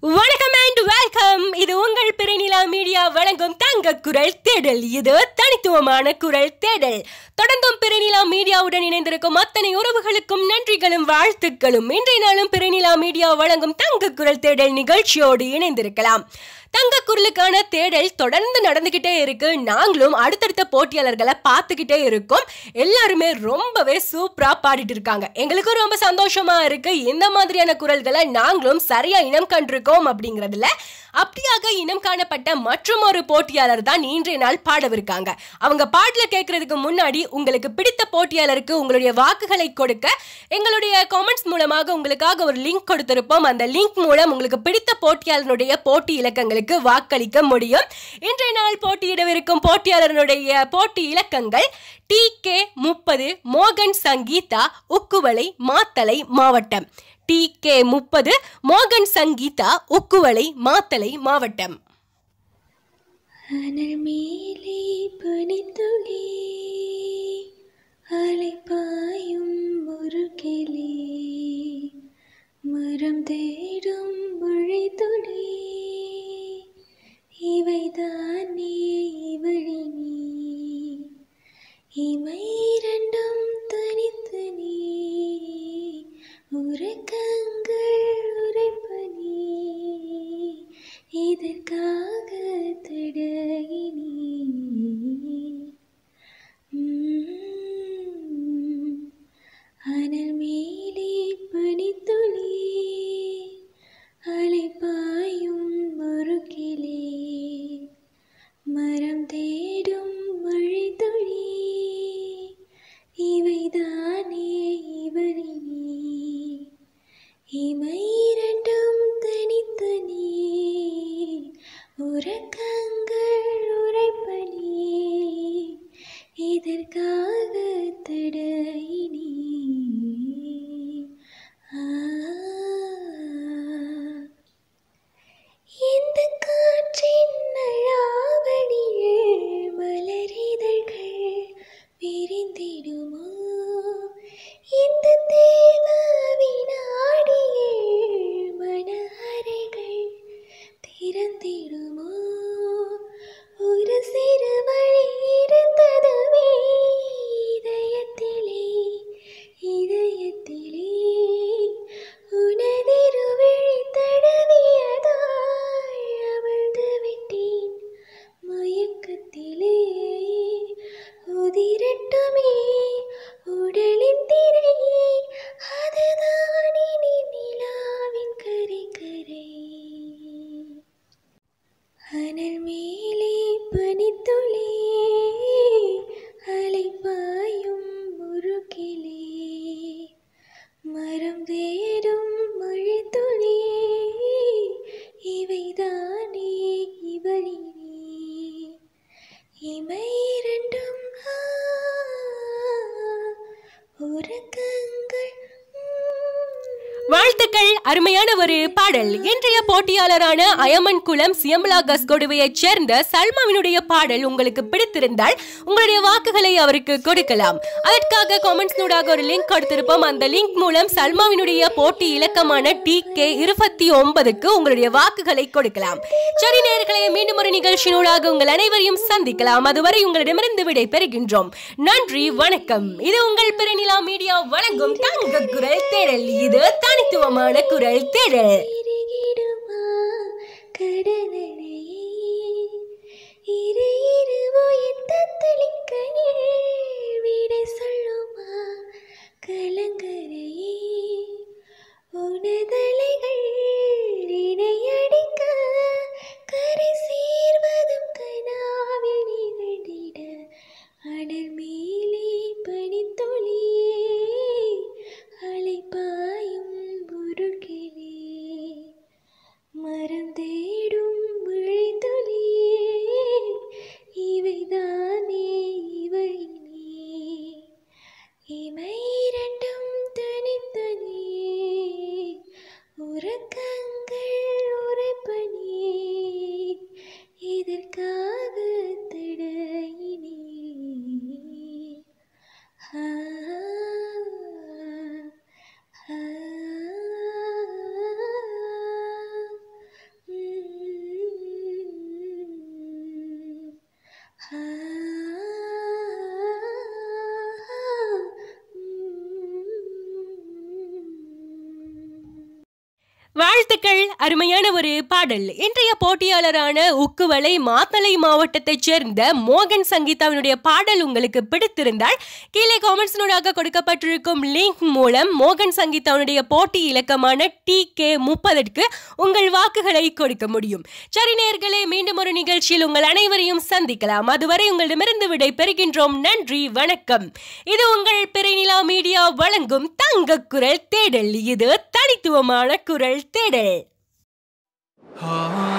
வணக்கம் and welcome இது உங்கள் பிறைநிலா மீடியா வழங்கும் தங்க குரல் தேடல் இது தனித்துவமான குரல் தேடல் தொடர்ந்தும் பிறைநிலா மீடியாவுடன் இணைந்திருக்கும் அத்தனை உறவுகளுக்கும் நன்றிகளும் வாழ்த்துக்களும் இன்றைய நாளும் பிறைநிலா மீடியா வழங்கும் தங்க குரல் தேடல் நிகழ்ச்சியோடு இணைந்திருக்கலாம் தங்க குரலுக்கான தேடல் தொடர்ந்து நடந்துகிட்டே இருக்கு நாங்களும் அடுத்தடுத்த போட்டியாளர்களை பார்த்துக்கிட்டே இருக்கோம் எல்லாருமே ரொம்பவே சூப்பரா பாடிட்டு இருக்காங்க எங்களுக்கும் ரொம்ப சந்தோஷமா இருக்கு இந்த மாதிரியான குரல்களை நாங்களும் சரியா இனம் கண்டிருக்கோம் அப்படிங்கறதுல அப்படியாக இனம் காணப்பட்ட மற்றும் ஒரு போட்டியாளர் தான் இன்றைய நாள் பாடவிருக்காங்க அவங்க பாடல கேட்கறதுக்கு முன்னாடி உங்களுக்கு பிடித்த போட்டியாளருக்கு உங்களுடைய வாக்குகளை கொடுக்க எங்களுடைய காமெண்ட்ஸ் மூலமாக உங்களுக்காக ஒரு லிங்க் கொடுத்திருப்போம் அந்த லிங்க் மூலம் உங்களுக்கு பிடித்த போட்டியாளருடைய போட்டி இலக்கங்களுக்கு வாக்களிக்க முடியும் இன்றைய நாள் போட்டியிடவிருக்கும் போட்டியாளருடைய போட்டி இலக்கங்கள் டி கே முப்பது மோகன் சங்கீதா உக்குவளை மாத்தலை மாவட்டம் டி கே முப்பது மோகன் சங்கீதா உக்குவளை மாத்தலை மாவட்டம் அனல் மேலே பனித்துளி அலைப்பாயும் ஒரு கிளி மரம் தேடும் மழைத்துளி இவைதானே இவழி நீ இமை இரண்டும் தனித்தனி உறக்கங்கள் உரைப்பனி இதற்காக தடையினி உம், அனல் மேலே பனித்துளி அலைப்பாயும் ஒரு கிளி மரம் தேடும் மழைத்துளி இவைதானே இவரினி இமை இரண்டும் தனித்தனி உறக்கங்கள் உரைப்பனி இதற்காக தடையினி ஆ இந்த காற்றின் நழாவணியில் மலரிதழ்கள் விரிந்திடுமோ இந்த தேவ வினாடியில் மன அறைகள் திறந்திடுமோ ஒரு சிறு வழி இருந்ததுவே இதயத்திலே இதயத்திலே உனதிருவிழி தடவியதாய் அமிழ்ந்து விட்டேன் மயக்கத்திலே உதிரட்டுமே உடலின் திரையே அதுதான் இனி நிலாவின் கரை கரை அனல் மேலே பனித்துளி அலைப்பாயும் ஒரு கிளி மரம் வேடும் மழைத்துளி இவைதானே இவழினி இமை இரண்டும் ஆ, உறக்கங்கள் உம். வாழ்த்துக்கள் அருமையான ஒரு பாடல் இன்றைய போட்டியாளரான அயமன் குளம் சியம்பலா கஸ்கொடுவையைச் சேர்ந்த சல்மாவினுடைய பாடல் உங்களுக்கு பிடித்திருந்தால் உங்களுடைய வாக்குகளை அவருக்கு கொடுக்கலாம் அதற்காக காமெண்ட்ஸ் நூடாக ஒரு லிங்க் கொடுத்திருப்போம் அந்த லிங்க் மூலம் சல்மாவினுடைய போட்டி இலக்கமான டி கே இருபத்தி ஒன்பதுக்கு உங்களுடைய வாக்குகளை கொடுக்கலாம் சரி நேர்களை மீண்டும் ஒரு நிகழ்ச்சியினூடாக உங்கள் அனைவரையும் சந்திக்கலாம் அதுவரை உங்களிடமிருந்து விடை பெறுகின்றோம் நன்றி வணக்கம் இது உங்கள் பிறநிலா மீடியா வழங்கும் தங்க குரல் தேடல் இது தனித்துவமான குரல் தேடல் இறுகிடுமா கடலலையே இரு இரு உயிர் தத்தளிக்கையில் விடை சொல்லுமா கலங்கரையே உனதலைகள் இணையடிக்க கரை சேர்வதும் கனாவில் நிகழ்ந்திட அடர் மேலே பனித்துளியே அலைப்பாயும் ஒரு கிளி வாழ்த்துக்கள் அருமையான ஒரு பாடல் இன்றைய போட்டியாளரான உக்குவலை மாத்தளை மாவட்டத்தைச் சேர்ந்த மோகன் சங்கீதாவினுடைய பாடல் உங்களுக்கு பிடித்திருந்தால் கீழே காமெண்ட்ஸினூடாக கொடுக்கப்பட்டிருக்கும் லிங்க் மூலம் மோகன் சங்கீதாவினுடைய போட்டி இலக்கமான டி கே முப்பதற்கு உங்கள் வாக்குகளை கொடுக்க முடியும் சரி நேயர்களே மீண்டும் ஒரு நிகழ்ச்சியில் உங்கள் அனைவரையும் சந்திக்கலாம் அதுவரை உங்களிடமிருந்து விடை பெறுகின்றோம் நன்றி வணக்கம் இது உங்கள் பிறைநிலா மீடியா வழங்கும் தங்க குரல் தேடல் இது தனித்துவமான குரல் தேடல் ஆ